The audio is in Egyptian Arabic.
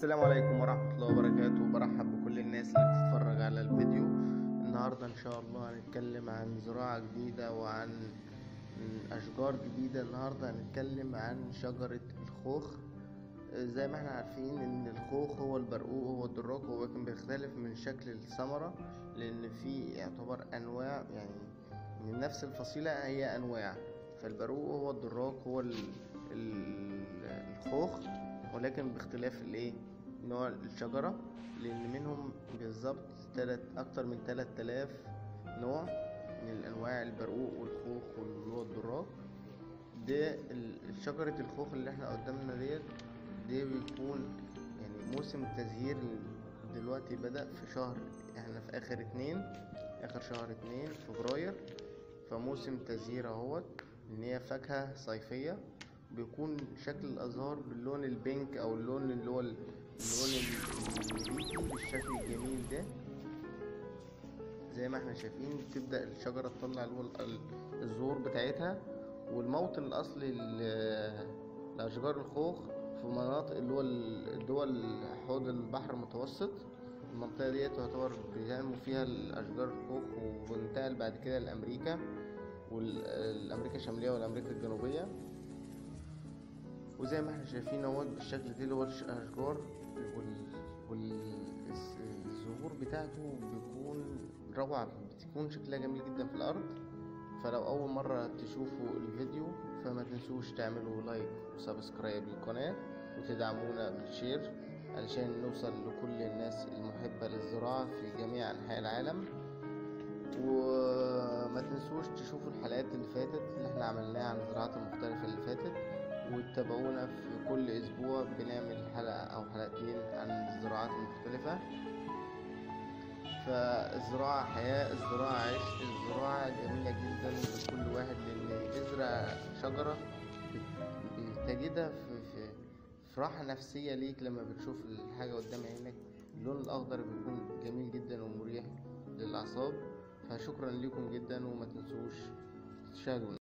السلام عليكم ورحمة الله وبركاته برحب بكل الناس اللي بتتفرج على الفيديو النهاردة ان شاء الله هنتكلم عن زراعة جديدة وعن اشجار جديدة النهاردة هنتكلم عن شجرة الخوخ زي ما احنا عارفين ان الخوخ هو البرقوق هو الدراك هو كان بيختلف من شكل الثمرة لان في يعتبر انواع يعني من نفس الفصيلة هي انواع فالبرقوق هو الدراك هو ال ال الخوخ ولكن باختلاف الايه نوع الشجرة لان منهم بالظبط تلات اكتر من تلات تلاف نوع من الانواع البرقوق والخوخ واللي هو الدراك ده ال- شجرة الخوخ اللي احنا قدامنا ديت ده بيكون يعني موسم التزهير دلوقتي بدأ في شهر احنا في اخر اتنين اخر شهر اتنين فبراير فموسم تزهير اهوت ان هي فاكهة صيفية بيكون شكل الازهار باللون البينك او اللون اللي هو ال- اللون النبيتي بالشكل الجميل ده زي ما احنا شايفين تبدأ الشجرة تطلع اللي هو ال- الزهور بتاعتها والموطن الأصلي ل- لأشجار الخوخ في مناطق اللي هو ال- الدول حوض البحر المتوسط المنطقة دي تعتبر بينمو فيها الأشجار الخوخ وبننتقل بعد كده لأمريكا والأمريكا الشمالية والأمريكا الجنوبية وزي ما احنا شايفين اهوت بالشكل ده اللي هو الاشجار والزهور بتاعته بيكون روعة بتكون شكلها جميل جدا في الارض فلو اول مرة تشوفوا الفيديو فما تنسوش تعملوا لايك وسبسكرايب للقناة وتدعمونا بالشير علشان نوصل لكل الناس المحبة للزراعة في جميع انحاء العالم وما تنسوش تشوفوا الحلقات اللي فاتت اللي احنا عملناها عن الزراعات المختلفة اللي فاتت وتتابعونا في كل اسبوع بنعمل حلقة او حلقتين عن الزراعات المختلفة فالزراعة حياة الزراعة عشق الزراعة جميلة جدا لكل واحد لان تزرع شجرة بت- بتجدها في, في, في راحة نفسية ليك لما بتشوف الحاجة قدام عينك اللون الاخضر بيكون جميل جدا ومريح للاعصاب فشكرا لكم جدا وما تنسوش تشاهدونا